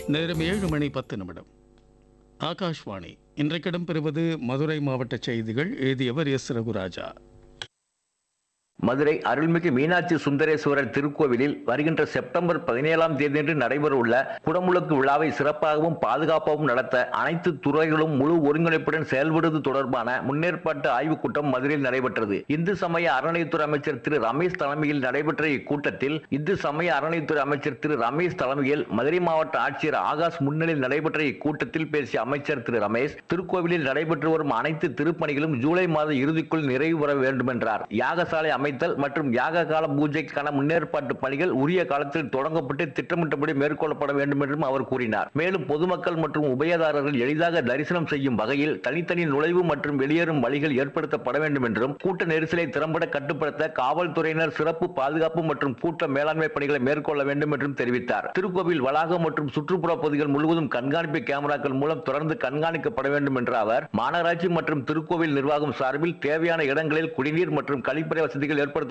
நேரம் ஏழு மணி பத்து நிமிடம் ஆகாஷ்வாணி இன்றைக்கு இடம்பெறுவது மதுரை மாவட்ட செய்திகள் எழுதியவர் எஸ் ரகுராஜா மதுரை அருள்மிகு மீனாட்சி சுந்தரேஸ்வரர் திருக்கோவிலில் வருகின்ற செப்டம்பர் பதினேழாம் தேதியன்று நடைபெறவுள்ள குடமுழுக்கு விழாவை சிறப்பாகவும் பாதுகாப்பாகவும் நடத்த அனைத்து துறைகளும் முழு ஒருங்கிணைப்புடன் செயல்படுவது தொடர்பான முன்னேற்பாட்டு ஆய்வுக் கூட்டம் மதுரையில் நடைபெற்றது இந்து சமய அறநிலையத்துறை அமைச்சர் திரு ரமேஷ் தலைமையில் நடைபெற்ற இக்கூட்டத்தில் இந்து சமய அறநிலையத்துறை அமைச்சர் திரு ரமேஷ் தலைமையில் மதுரை மாவட்ட ஆட்சியர் ஆகாஷ் முன்னிலையில் நடைபெற்ற இக்கூட்டத்தில் பேசிய அமைச்சர் திரு ரமேஷ் திருக்கோவிலில் நடைபெற்று வரும் அனைத்து திருப்பணிகளும் ஜூலை மாத இறுதிக்குள் நிறைவு பெற வேண்டும் என்றார் யாகசாலை அமைத்தல் மற்றும் யாக கால பூஜைக்கான முன்னேற்பாட்டு பணிகள் உரிய காலத்தில் தொடங்கப்பட்டு திட்டமிட்டபடி மேற்கொள்ளப்பட வேண்டும் என்றும் அவர் கூறினார் மேலும் பொதுமக்கள் மற்றும் உபயதாரர்கள் எளிதாக தரிசனம் செய்யும் வகையில் தனித்தனி நுழைவு மற்றும் வெளியேறும் வழிகள் ஏற்படுத்தப்பட வேண்டும் என்றும் கூட்ட நெரிசலை திறம்பட கட்டுப்படுத்த காவல்துறையினர் சிறப்பு பாதுகாப்பு மற்றும் கூட்ட மேலாண்மை பணிகளை மேற்கொள்ள வேண்டும் என்றும் தெரிவித்தார் திருக்கோவில் வளாகம் மற்றும் சுற்றுப்புற பகுதிகள் முழுவதும் கண்காணிப்பு கேமராக்கள் மூலம் தொடர்ந்து கண்காணிக்கப்பட வேண்டும் என்ற அவர் மாநகராட்சி மற்றும் திருக்கோவில் நிர்வாகம் சார்பில் தேவையான இடங்களில் குடிநீர் மற்றும் கழிப்பறை வசதிகள் ஏற்படுத்த